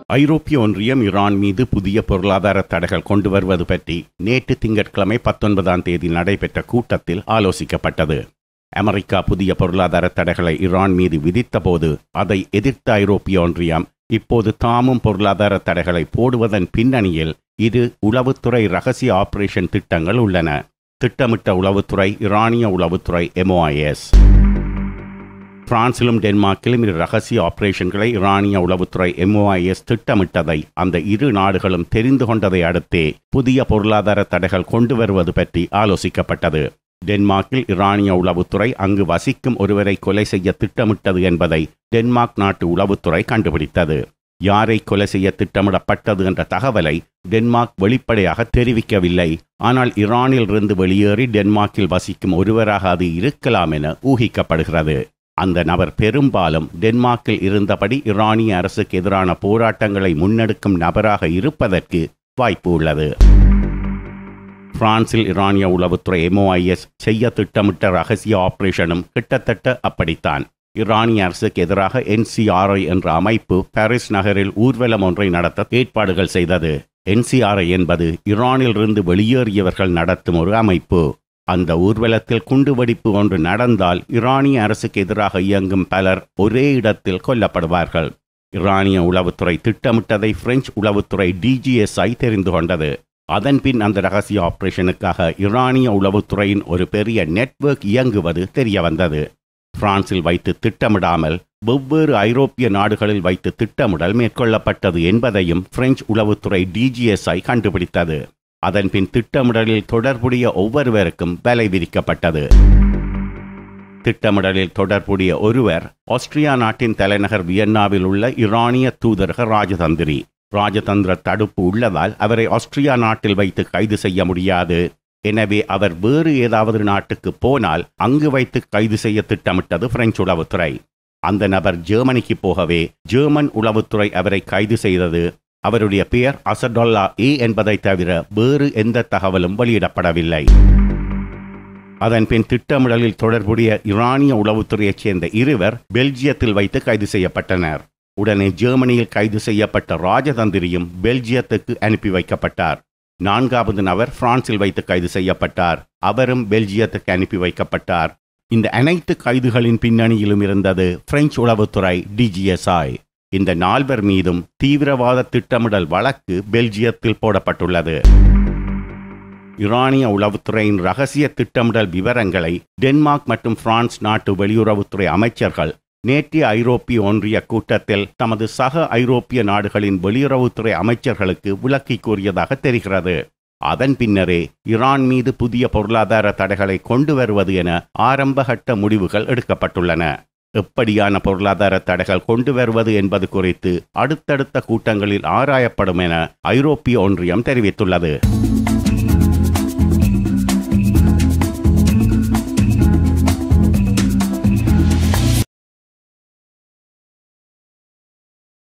ஐரோப்பிய ஒன்றியம் ஈரான் மீது புதிய பொருளாதார தடைகள் கொண்டு வருவது பற்றி நேற்று திங்கட்கிழமை பத்தொன்பதாம் தேதி நடைபெற்ற கூட்டத்தில் ஆலோசிக்கப்பட்டது அமெரிக்கா புதிய பொருளாதார தடைகளை ஈரான் மீது விதித்தபோது அதை எதிர்த்த ஐரோப்பிய ஒன்றியம் இப்போது தாமும் பொருளாதார தடைகளை போடுவதன் பின்னணியில் இது உளவுத்துறை ரகசிய ஆபரேஷன் திட்டங்கள் உள்ளன திட்டமிட்ட உளவுத்துறை ஈரானிய உளவுத்துறை எம்ஓஐஎஸ் பிரான்சிலும் டென்மார்க்கிலும் இரு ரகசிய ஆபரேஷன்களை ஈரானிய உளவுத்துறை எம்ஓஐஎஸ் திட்டமிட்டதை அந்த இரு நாடுகளும் தெரிந்து கொண்டதை அடுத்தே புதிய பொருளாதார தடைகள் கொண்டு வருவது பற்றி ஆலோசிக்கப்பட்டது டென்மார்க்கில் ஈரானிய உளவுத்துறை அங்கு வசிக்கும் ஒருவரை கொலை செய்ய திட்டமிட்டது என்பதை டென்மார்க் நாட்டு உளவுத்துறை கண்டுபிடித்தது யாரை கொலை செய்ய திட்டமிடப்பட்டது என்ற தகவலை டென்மார்க் வெளிப்படையாக தெரிவிக்கவில்லை ஆனால் ஈரானில் இருந்து வெளியேறி டென்மார்க்கில் வசிக்கும் ஒருவராக அது இருக்கலாம் என ஊகிக்கப்படுகிறது அந்த நபர் பெரும்பாலும் டென்மார்க்கில் இருந்தபடி ஈரானிய அரசுக்கு எதிரான போராட்டங்களை முன்னெடுக்கும் நபராக இருப்பதற்கு வாய்ப்பு உள்ளது பிரான்சில் ஈரானிய உளவுத்துறை எம்ஓஐஎஸ் செய்ய திட்டமிட்ட ரகசிய ஆபரேஷனும் கிட்டத்தட்ட அப்படித்தான் ஈரானிய அரசுக்கு எதிராக என்சிஆர்ஐ என்ற அமைப்பு பாரிஸ் நகரில் ஊர்வலம் ஒன்றை நடத்த ஏற்பாடுகள் செய்தது என்சிஆர்ஐ என்பது ஈரானிலிருந்து வெளியேறியவர்கள் நடத்தும் ஒரு அமைப்பு அந்த ஊர்வலத்தில் குண்டுவெடிப்பு ஒன்று நடந்தால் ஈரானிய அரசுக்கு எதிராக இயங்கும் பலர் ஒரே இடத்தில் கொல்லப்படுவார்கள் ஈரானிய உளவுத்துறை திட்டமிட்டதை பிரெஞ்சு உளவுத்துறை டிஜிஎஸ்ஐ தெரிந்து கொண்டது அதன்பின் அந்த ரகசிய ஆபரேஷனுக்காக ஈரானிய உளவுத்துறையின் ஒரு பெரிய நெட்வொர்க் இயங்குவது தெரிய வந்தது பிரான்சில் வைத்து திட்டமிடாமல் வெவ்வேறு ஐரோப்பிய நாடுகளில் வைத்து திட்டமிடல் மேற்கொள்ளப்பட்டது என்பதையும் பிரெஞ்சு உளவுத்துறை டிஜிஎஸ்ஐ கண்டுபிடித்தது அதன்பின் திட்டமிடலில் தொடர்புடைய ஒவ்வொருவருக்கும் விலை விதிக்கப்பட்டது திட்டமிடலில் தொடர்புடைய ஒருவர் ஆஸ்திரியா நாட்டின் தலைநகர் வியன்னாவில் உள்ள ஈரானிய தூதரக ராஜதந்திரி ராஜதந்திர தடுப்பு உள்ளதால் அவரை ஆஸ்திரியா நாட்டில் வைத்து கைது செய்ய முடியாது எனவே அவர் வேறு ஏதாவது நாட்டுக்கு போனால் அங்கு வைத்து கைது செய்ய திட்டமிட்டது பிரெஞ்சு உளவுத்துறை அந்த நபர் ஜெர்மனிக்கு போகவே ஜெர்மன் உளவுத்துறை அவரை கைது செய்தது அவருடைய பெயர் அசடொல்லா ஏ என்பதை தவிர வேறு எந்த தகவலும் வெளியிடப்படவில்லை அதன்பின் திட்டமிடலில் தொடர்புடைய ஈரானிய உளவுத்துறையைச் சேர்ந்த இருவர் பெல்ஜியத்தில் வைத்து கைது செய்யப்பட்டனர் உடனே ஜெர்மனியில் கைது செய்யப்பட்ட ராஜதந்திரியும் பெல்ஜியத்துக்கு அனுப்பி வைக்கப்பட்டார் நான்காவது நபர் பிரான்சில் வைத்து கைது செய்யப்பட்டார் அவரும் பெல்ஜியத்துக்கு அனுப்பி வைக்கப்பட்டார் இந்த அனைத்து கைதுகளின் பின்னணியிலும் இருந்தது பிரெஞ்சு உளவுத்துறை டிஜிஎஸ்ஐ இந்த நால்வர் மீதும் தீவிரவாத திட்டமிடல் வழக்கு பெல்ஜியத்தில் போடப்பட்டுள்ளது ஈரானிய உளவுத்துறையின் ரகசிய திட்டமிடல் விவரங்களை டென்மார்க் மற்றும் பிரான்ஸ் நாட்டு வெளியுறவுத்துறை அமைச்சர்கள் நேற்றைய ஐரோப்பிய ஒன்றிய கூட்டத்தில் தமது சக ஐரோப்பிய நாடுகளின் வெளியுறவுத்துறை அமைச்சர்களுக்கு விளக்கி கூறியதாக தெரிகிறது அதன் பின்னரே ஈரான் மீது புதிய பொருளாதார தடைகளை கொண்டு வருவது என ஆரம்பகட்ட முடிவுகள் எடுக்கப்பட்டுள்ளன எப்படியான பொருளாதார தடைகள் கொண்டு வருவது என்பது குறித்து அடுத்தடுத்த கூட்டங்களில் ஆராயப்படும் என ஐரோப்பிய ஒன்றியம் தெரிவித்துள்ளது